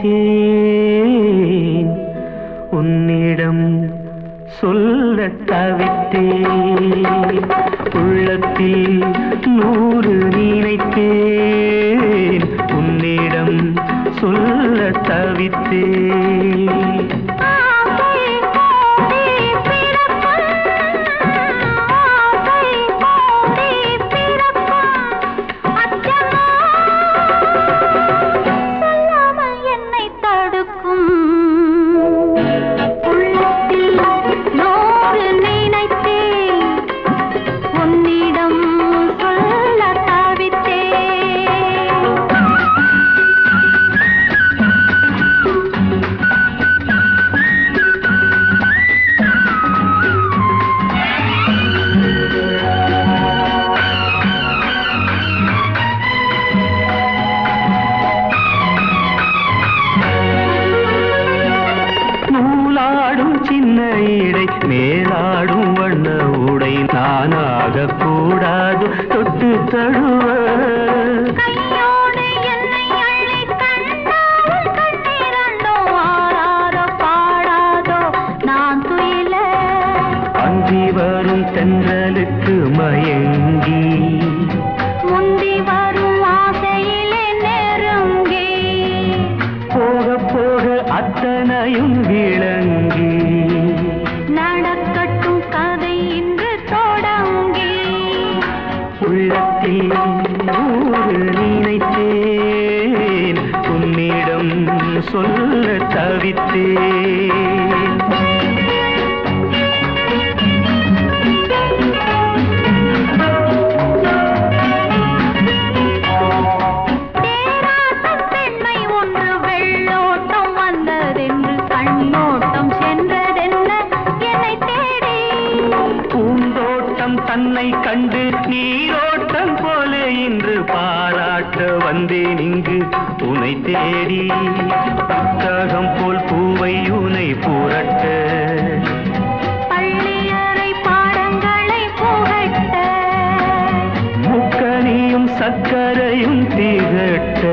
நினைத்தேன் உன்னிடம் சொல்ல தவித்தேன் உள்ளத்தில் நூறு நினைத்தேன் உன்னிடம் சொல்ல தவித்தேன் ஆசை கோடி பிறக்கும் ஆசை கோடி பிறக்கும் அச்சமோ சொல்லாமல் என்னை தடுக்கும் உள்ளத்தில் நூறு நினைத்தேன் உன்னிடம் சொல்ல தவித்தேன் நூலாடும் சின்ன இடை மேலாடும் வண்ண உடை நானாக கூடாது தொட்டு தழுவ கையோடு என்னை அள்ளி கண்டால் கண்ணீரண்டோ ஆராரோ பாடாதோ நான் துயில அஞ்சி வரும் தென்றலுக்கு மயங்கி முந்தி வரும் ஆசையிலே நெருங்கி போக போக அத்தனையும் விளங்கி நடக்கட்டும் கதை இன்று தொடங்கி உள்ளத்தில் நூறு நினைத்தேன் உன்னிடம் சொல்ல தவித்தேன் தேராட்டம் பெண்மை ஒன்று வெள்ளோட்டம் வந்ததென்று கண்ணோட்டம் சென்றதென்ன என்னை தேடி பூந்தோட்டம் தன்னை கண்டு நீரோட்டம் போல இன்று பாராட்ட வந்தேன் இங்கு உனை தேடி புத்தகம் போல் பூவை உனை புரட்ட பள்ளியறை பாடங்களை புகட்ட முக்கனியும் சக்கரையும் திகட்ட